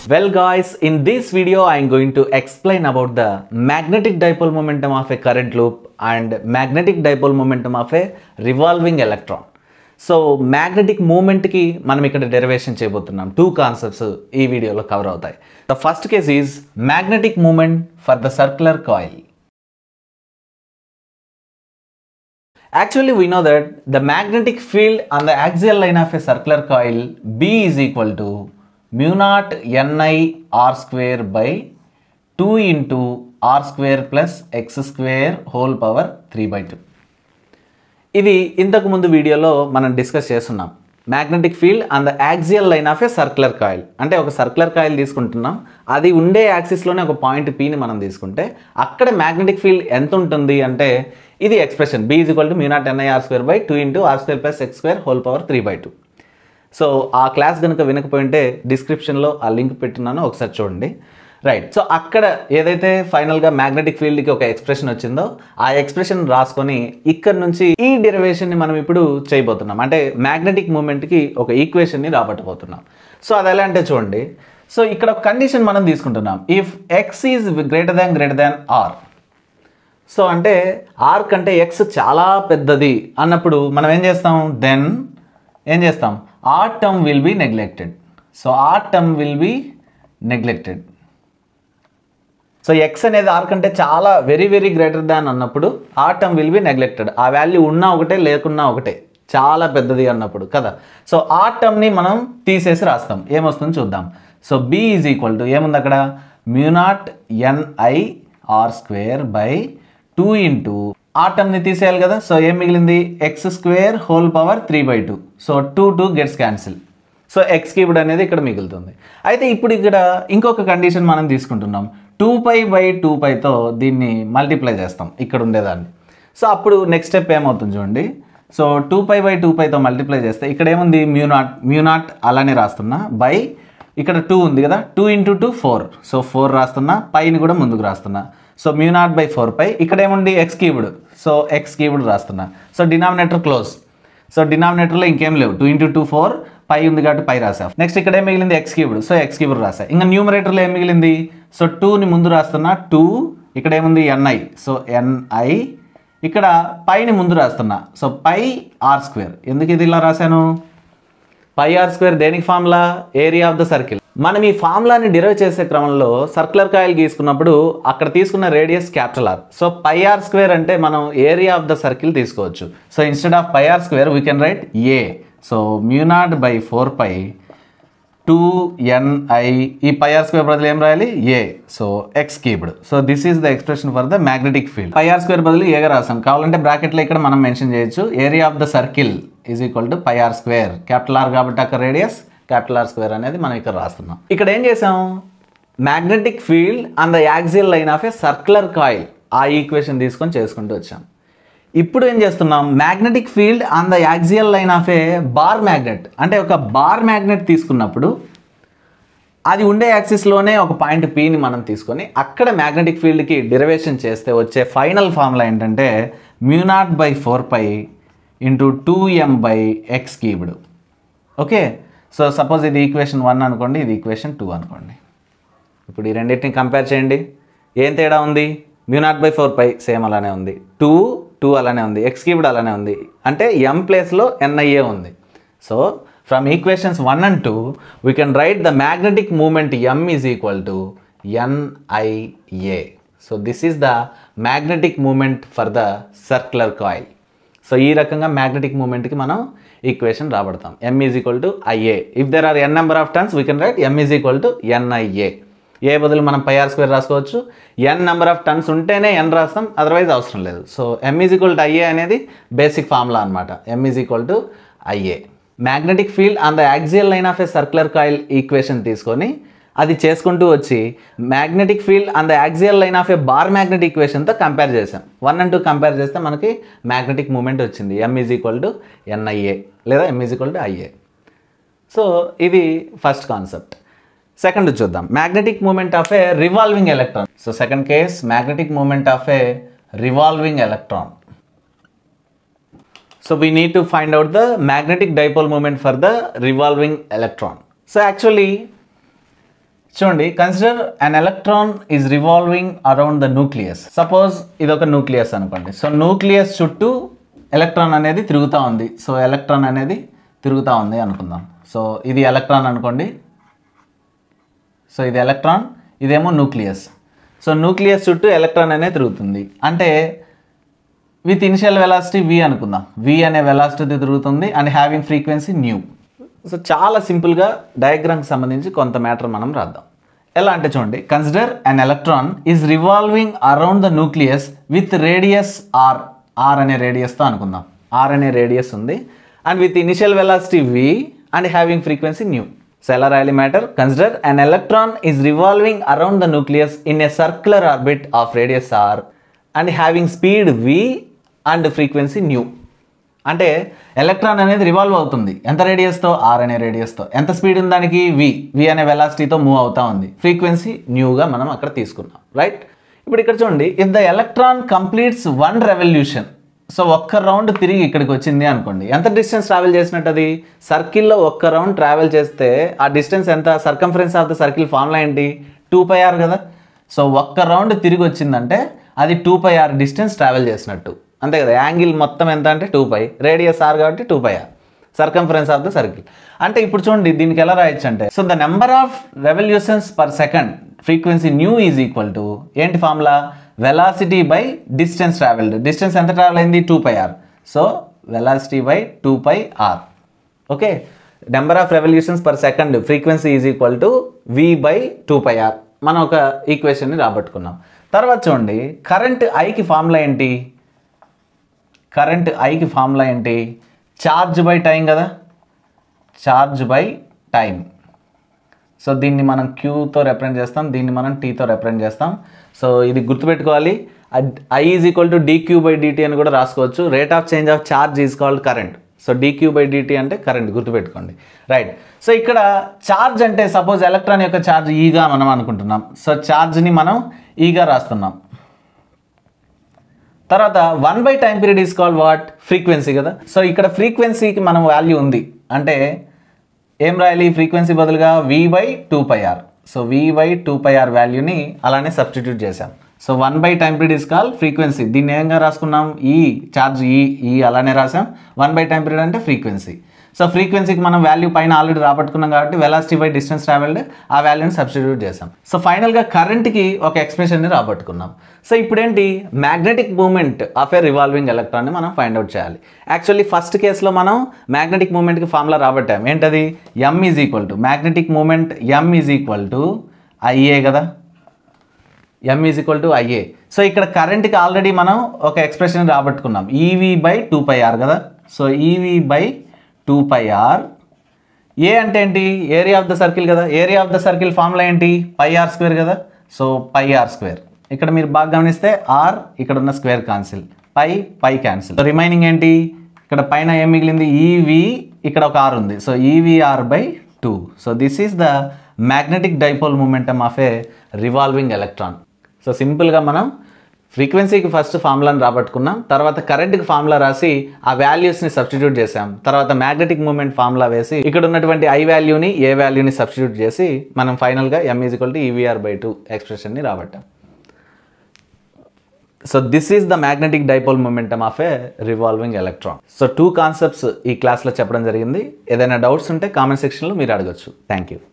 Well guys, in this video I am going to explain about the magnetic dipole momentum of a current loop and magnetic dipole momentum of a revolving electron. So magnetic మూమెంట్కి మనం ఇక్కడ derivation చేయబోతున్నాం two concepts ఈ వీడియోలో cover అవుతాయి the first case is magnetic moment for the circular coil Actually, we know that the magnetic field on the axial line of a circular coil B is equal to mu naught Ni r square by 2 into r square plus x square whole power 3 by 2. ఇది ఇంతకు ముందు వీడియోలో మనం discuss చేస్తున్నాం magnetic field on the axial line of a circular coil అంటే ఒక circular coil తీసుకుంటున్నాం అది ఉండే యాక్సిస్లోనే ఒక పాయింట్ పీని మనం తీసుకుంటే అక్కడ మ్యాగ్నెటిక్ ఫీల్డ్ ఎంత ఉంటుంది అంటే ఇది expression B is equal to mu naught NIR square by two into R square plus X square whole power three by two so ఆ క్లాస్ కనుక వినకపోయింటే డిస్క్రిప్షన్లో ఆ లింక్ పెట్టున్నాను ఒకసారి చూడండి రైట్ సో అక్కడ ఏదైతే ఫైనల్గా మ్యాగ్నెటిక్ ఫీల్డ్కి ఒక ఎక్స్ప్రెషన్ వచ్చిందో ఆ ఎక్స్ప్రెషన్ రాసుకొని ఇక్కడ నుంచి ఈ డెరివేషన్ని మనం ఇప్పుడు చేయబోతున్నాం అంటే మ్యాగ్నెటిక్ మూమెంట్కి ఒక ఈక్వేషన్ని రాబట్టబోతున్నాం సో అది ఎలా అంటే చూడండి సో ఇక్కడ ఒక కండిషన్ మనం తీసుకుంటున్నాం if X is greater than greater than R so అంటే ఆర్ కంటే ఎక్స్ చాలా పెద్దది అన్నప్పుడు మనం ఏం చేస్తాం దెన్ ఏం చేస్తాం R term will be neglected so R term will be neglected so X అనేది ఆర్ కంటే చాలా వెరీ వెరీ గ్రేటర్ దాన్ అన్నప్పుడు ఆ టర్మ్ విల్ బి నెగ్లెక్టెడ్ ఆ వాల్యూ ఉన్నా ఒకటే లేకున్నా ఒకటే చాలా పెద్దది అన్నప్పుడు కదా సో ఆ టర్మ్ని మనం తీసేసి రాస్తాం ఏమొస్తుందో చూద్దాం so B is equal to ఏముంది అక్కడ mu naught NI R square by two into ఆ టర్మ్ని తీసేయాలి కదా సో ఏం మిగిలింది X square whole power three by two so two two gets cancel so X cubed అనేది ఇక్కడ మిగులుతుంది అయితే ఇప్పుడు ఇక్కడ ఇంకొక కండిషన్ మనం తీసుకుంటున్నాం టూ పై బై టూ పైతో దీన్ని మల్టిప్లై చేస్తాం ఇక్కడ ఉండేదాన్ని సో అప్పుడు నెక్స్ట్ స్టెప్ ఏమవుతుంది చూడండి so two pi by two పైతో మల్టిప్లై చేస్తే ఇక్కడ ఏముంది మ్యూనాట్ మ్యూనాట్ అలానే రాస్తున్నా బై ఇక్కడ టూ ఉంది కదా two into two four so four రాస్తున్నా పైని కూడా ముందుకు రాస్తున్నా so mu naught by four pi ఇక్కడ ఏముంది X cubed so X cubed రాస్తున్నా సో డినామినేటర్ క్లోజ్ సో డినామినేటర్లో ఇంకేం లేవు two into two four pi ఉంది కాబట్టి పై రాసా నెక్స్ట్ ఇక్కడ ఏం మిగిలింది X cubed so X cubed రాసా ఇంకా న్యూమరేటర్లో ఏం మిగిలింది సో టూని ముందు రాస్తున్నా టూ ఇక్కడ ఏముంది ఎన్ఐ సో ఎన్ఐ ఇక్కడ పైని ముందు రాస్తున్నా సో పై ఆర్ స్క్వేర్ ఎందుకు ఇది ఇలా రాశాను పై ఆర్ స్క్వేర్ దేనికి formula area of the circle మనం ఈ ఫార్ములాని డిరైవ్ చేసే క్రమంలో సర్క్యులర్ కాయిల్ గీసుకున్నప్పుడు అక్కడ తీసుకున్న radius capital R so pi R square అంటే మనం ఏరియా ఆఫ్ ద సర్కిల్ తీసుకోవచ్చు so instead of pi R square we can write A so mu naught by four pi two NI ఈ pi R square బదులు ఏం రాయాలి A so X cubed so this is the expression for the magnetic field pi R square బదులు ఏగా రాసాం కావాలంటే బ్రాకెట్లో ఇక్కడ మనం మెన్షన్ చేయొచ్చు area of the circle is equal to pi R square capital R కాబట్టి అక్కడ రేడియస్ క్యాపిటల్ ఆర్ స్క్వేర్ అనేది మనం ఇక్కడ రాస్తున్నాం ఇక్కడ ఏం చేసాం magnetic field on the axial line of a circular coil ఆ ఈక్వేషన్ తీసుకొని చేసుకుంటూ వచ్చాం ఇప్పుడు ఏం చేస్తున్నాం magnetic field on the axial line of a bar magnet అంటే ఒక బార్ మ్యాగ్నెట్ తీసుకున్నప్పుడు అది ఉండే యాక్సిస్లోనే ఒక పాయింట్ పీని మనం తీసుకొని అక్కడ మ్యాగ్నెటిక్ ఫీల్డ్కి డెరివేషన్ చేస్తే వచ్చే ఫైనల్ ఫార్ములా ఏంటంటే mu naught by four pi into two M by X cubed okay so suppose ఇది ఈక్వేషన్ వన్ అనుకోండి ఇది ఈక్వేషన్ టూ అనుకోండి ఇప్పుడు ఈ రెండింటిని కంపేర్ చేయండి ఏం తేడా ఉంది mu naught by four pi same అలానే ఉంది టూ టూ అలానే ఉంది ఎక్స్ క్యూబ్డ్ అలానే ఉంది అంటే ఎం ప్లేస్లో ఎన్ఐఏ ఉంది so from equations one and two we can write the magnetic moment M is equal to NIA so this is the magnetic moment for the circular coil so ఈ రకంగా magnetic మూమెంట్కి మనం equation రాబడతాం M is equal to IA if there are N number of turns we can write M is equal to NIA A బదులు మనం పై R square రాసుకోవచ్చు ఎన్ number of tons ఉంటేనే ఎన్ రాస్తాం అదర్వైజ్ అవసరం లేదు so M is equal to IA అనేది basic formula అనమాట M is equal to IA magnetic field on the axial line of a circular coil equation తీసుకొని అది చేసుకుంటూ వచ్చి magnetic field on the axial line of a bar magnet ఈక్వేషన్తో compare చేసాం one and two compare చేస్తే మనకి magnetic moment వచ్చింది M is equal to NIA లేదా M is equal to IA so ఇది ఫస్ట్ కాన్సెప్ట్ సెకండ్ చూద్దాం magnetic moment of a revolving electron so second case magnetic moment of a revolving electron so we need to find out the magnetic dipole moment for the revolving electron so actually చూడండి consider an electron is revolving around the nucleus suppose ఇది ఒక nucleus అనుకోండి so nucleus చుట్టూ electron అనేది తిరుగుతూ ఉంది so electron అనేది తిరుగుతూ ఉంది అనుకుందాం సో ఇది ఎలక్ట్రాన్ అనుకోండి సో ఇది ఎలక్ట్రాన్ ఇదేమో న్యూక్లియస్ సో న్యూక్లియస్ చుట్టూ ఎలక్ట్రాన్ అనేది తిరుగుతుంది అంటే విత్ ఇనిషియల్ వెలాసిటీ వి అనుకుందాం వి అనే వెలాసిటీ తిరుగుతుంది and having frequency nu so చాలా సింపుల్గా డయాగ్రామ్కి సంబంధించి కొంత మ్యాటర్ మనం రాద్దాం ఎలా అంటే చూడండి consider an electron is revolving around the nucleus with radius R R అనే రేడియస్తో అనుకుందాం ఆర్ అనే రేడియస్ ఉంది and with initial velocity V and having frequency nu so ఎలా రాయాలి matter consider an electron is revolving around the nucleus in a circular orbit of radius R and having speed V and frequency nu అంటే electron అనేది revolve అవుతుంది ఎంత రేడియస్తో are అనే రేడియస్తో ఎంత speed ఉంది దానికి వి వి అనే వెలాసిటీతో మూవ్ అవుతా ఉంది ఫ్రీక్వెన్సీ న్యూగా మనం అక్కడ తీసుకున్నాం రైట్ ఇప్పుడు ఇక్కడ చూడండి if the electron completes one revolution so ఒక్క రౌండ్ తిరిగి ఇక్కడికి వచ్చింది అనుకోండి ఎంత డిస్టెన్స్ ట్రావెల్ చేసినట్టు అది సర్కిల్లో ఒక్క రౌండ్ ట్రావెల్ చేస్తే ఆ డిస్టెన్స్ ఎంత circumference of the circle formula ఏంటి టూ పై ఆర్ కదా సో ఒక్క రౌండ్ తిరిగి వచ్చిందంటే అది two pi R distance travel చేసినట్టు అంతే కదా యాంగిల్ మొత్తం ఎంత అంటే టూ పై రేడియస్ ఆర్ కాబట్టి two pi R circumference of the circle అంటే ఇప్పుడు చూడండి దీనికి ఎలా రాయొచ్చు అంటే so the number of revolutions per second frequency nu is equal to ఏంటి formula velocity by distance travelled distance ఎంత ట్రావెల్ అయింది two pi R so velocity by two pi R okay number of revolutions per second frequency is equal to V by two pi R మనం ఒక ఈక్వేషన్ని రాబట్టుకున్నాం తర్వాత చూడండి current ఐకి formula ఏంటి current ఐకి ఫార్ములా ఏంటి ఛార్జ్ బై టైం కదా ఛార్జ్ బై టైం సో దీన్ని మనం క్యూతో రిప్రజెంట్ చేస్తాం దీన్ని మనం టీతో రిప్రజెంట్ చేస్తాం సో ఇది గుర్తుపెట్టుకోవాలి I is equal to dq by dt అని కూడా రాసుకోవచ్చు rate of change of charge is called current so dq by dt అంటే కరెంట్ గుర్తుపెట్టుకోండి రైట్ సో ఇక్కడ ఛార్జ్ అంటే సపోజ్ ఎలక్ట్రాన్ యొక్క ఛార్జ్ ఈగా మనం అనుకుంటున్నాం సో ఛార్జ్ని మనం ఈగా రాస్తున్నాం తర్వాత one by time period is called what frequency కదా సో ఇక్కడ ఫ్రీక్వెన్సీకి మనం వాల్యూ ఉంది అంటే ఏం రాయాలి ఫ్రీక్వెన్సీ బదులుగా V by two pi R so V by two pi R వాల్యూని అలానే సబ్స్టిట్యూట్ చేసాం so one by time period is called frequency దీన్ని ఏంగా రాసుకున్నాం ఈ ఛార్జ్ ఈ ఈ అలానే రాసాం వన్ బై టైం పీరియడ్ అంటే ఫ్రీక్వెన్సీ సో ఫ్రీక్వెన్సీకి మనం వాల్యూ పైన ఆల్రెడీ రాబట్టుకున్నాం కాబట్టి వెలాసిటీ బై డిస్టెన్స్ ట్రావెల్డ్ ఆ వాల్యూని సబ్స్టిట్యూట్ చేసాం సో ఫైనల్గా కరెంట్కి ఒక ఎక్స్ప్రెషన్ని రాబట్టుకున్నాం సో ఇప్పుడేంటి magnetic moment of a revolving ఎలక్ట్రాన్ని మనం ఫైండ్ అవుట్ చేయాలి యాక్చువల్లీ ఫస్ట్ కేసులో మనం మ్యాగ్నెటిక్ మూమెంట్కి ఫార్ములా రాబట్టాం ఏంటది M is equal to magnetic moment M is equal to IA కదా M is equal to IA so ఇక్కడ కరెంట్కి ఆల్రెడీ మనం ఒక ఎక్స్ప్రెషన్ రాబట్టుకున్నాం eV by two pi R కదా so eV by two pi R A అంటే ఏంటి area of the circle కదా area of the circle formula ఏంటి పై ఆర్ స్క్వేర్ కదా సో పై ఆర్ స్క్వేర్ ఇక్కడ మీరు బాగా గమనిస్తే ఆర్ ఇక్కడ ఉన్న square cancel pi pi cancel so remaining ఏంటి ఇక్కడ పైన ఏం మిగిలింది ఈవి ఇక్కడ ఒక ఆర్ ఉంది so eVR by two so this is the magnetic dipole momentum of a revolving electron so సింపుల్గా మనం ఫ్రీక్వెన్సీకి ఫస్ట్ ఫార్ములాని రాబట్టుకున్నాం తర్వాత కరెంట్కి ఫార్ములా రాసి ఆ వాల్యూస్ని సబ్స్టిట్యూట్ చేసాం తర్వాత మ్యాగ్నెటిక్ మూమెంట్ ఫార్ములా వేసి ఇక్కడ ఉన్నటువంటి ఐ వాల్యూని ఏ వాల్యూని సబ్స్టిట్యూట్ చేసి మనం ఫైనల్గా M is equal to eVR by two ఎక్స్ప్రెషన్ని రాబట్టాం so this is the magnetic dipole momentum of a revolving electron so two concepts ఈ క్లాస్లో చెప్పడం జరిగింది ఏదైనా డౌట్స్ ఉంటే కామెంట్ సెక్షన్లో మీరు అడగచ్చు థ్యాంక్ యూ